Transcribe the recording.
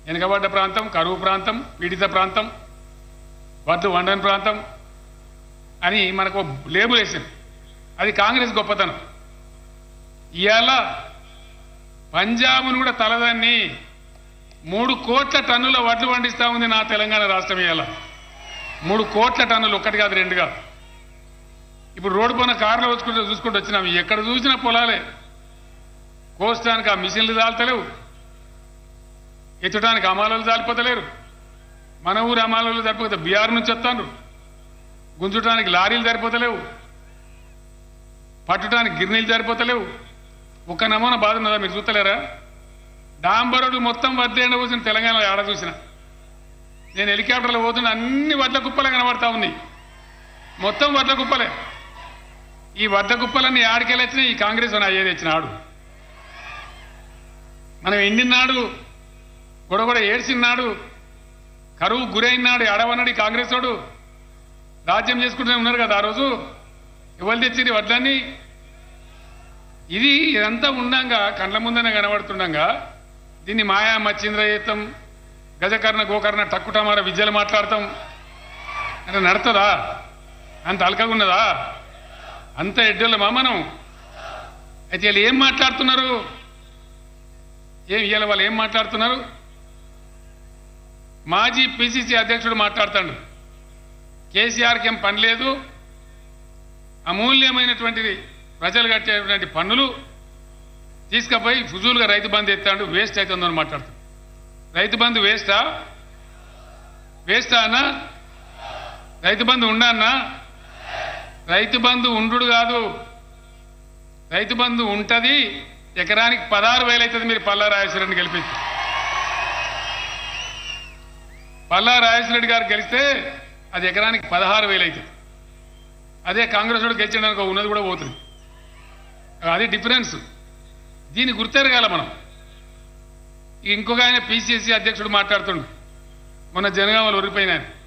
వెనుకబడ్డ ప్రాంతం కరువు ప్రాంతం పీడిత ప్రాంతం వద్దు వండని ప్రాంతం అని మనకు లేబుల్ వేసింది అది కాంగ్రెస్ గొప్పతనం ఇవాళ పంజాబ్ను కూడా తలదాన్ని మూడు కోట్ల టన్నుల వడ్లు పండిస్తా ఉంది నా తెలంగాణ రాష్ట్రం ఇవాళ మూడు కోట్ల టన్నులు ఒక్కటి కాదు రెండు కాదు ఇప్పుడు రోడ్డు పైన కార్లో వచ్చుకుంటూ చూసుకుంటూ వచ్చినాం ఎక్కడ చూసినా పొలాలే కోసడానికి ఆ మిషన్లు దాల్తలేవు ఎత్తడానికి అమాలలో జాలిపోతలేరు మన ఊరు అమాలలో సరిపోతే బీహార్ నుంచి వస్తాను గుంజుటానికి లారీలు సరిపోతలేవు పట్టడానికి గిర్నీలు సరిపోతలేవు ఒక్క నమూనా బాధ ఉన్నదా మీరు చూస్తలేరా డాంబరోడ్లు మొత్తం వద్దేండ పోసిన తెలంగాణలో ఆడ చూసిన నేను హెలికాప్టర్లో పోతున్న అన్ని వడ్ల కుప్పలే కనబడతా ఉంది మొత్తం వడ్ల కుప్పలే ఈ వడ్ల కుప్పలన్నీ ఆడికెళ్ళి వచ్చినా ఈ కాంగ్రెస్ అని అయ్యేది వచ్చిన ఆడు మనం ఎండినాడు గొడగొడ ఏడ్చినాడు కరువు గురైనాడు అడవన్నాడు ఈ కాంగ్రెస్ వాడు రాజ్యం చేసుకుంటూనే ఉన్నారు కదా ఆ రోజు ఎవరు తెచ్చింది వడ్లన్నీ ఇది ఇదంతా ఉండంగా కండ్ల ముందనే కనబడుతుండగా దీన్ని మాయా మచ్చింద్రయుతం గజకర్ణ గోకర్ణ టక్కుటమార విద్యలు మాట్లాడతాం అంటే నడుతుందా అంత అలకగా ఉన్నదా అంత ఎడ్డోళ్ళమా మనం అయితే వీళ్ళు ఏం మాట్లాడుతున్నారు ఏం ఇవాళ వాళ్ళు ఏం మాట్లాడుతున్నారు మాజీ పిసిసి అధ్యక్షుడు మాట్లాడుతాడు కేసీఆర్కి ఏం పని లేదు అమూల్యమైనటువంటిది ప్రజలు కట్టేటువంటి పన్నులు తీసుకుపోయి ఫుజూలుగా రైతు బంధు ఎత్తాడు వేస్ట్ అవుతుందని మాట్లాడుతాడు రైతు బంధు వేస్టా వేస్టా అన్నా రైతు బంధు ఉండా అన్నా రైతు బంధు ఉండు కాదు రైతు బంధు ఉంటది ఎకరానికి పదహారు వేలు అవుతుంది మీరు పల్లా రాజేశ్వరరెడ్డిని గెలిపించి పల్లా రాజేశ్వరరెడ్డి గారు గెలిస్తే అది ఎకరానికి పదహారు వేలు అవుతుంది అదే కాంగ్రెస్ వాడు గెలిచడానికి ఉన్నది కూడా పోతుంది అది డిఫరెన్స్ దీన్ని గుర్తెరగాల మనం ఇంకొక ఆయన పిసిసి అధ్యక్షుడు మాట్లాడుతుండు మొన్న జనగామలు ఒరిపోయిన ఆయన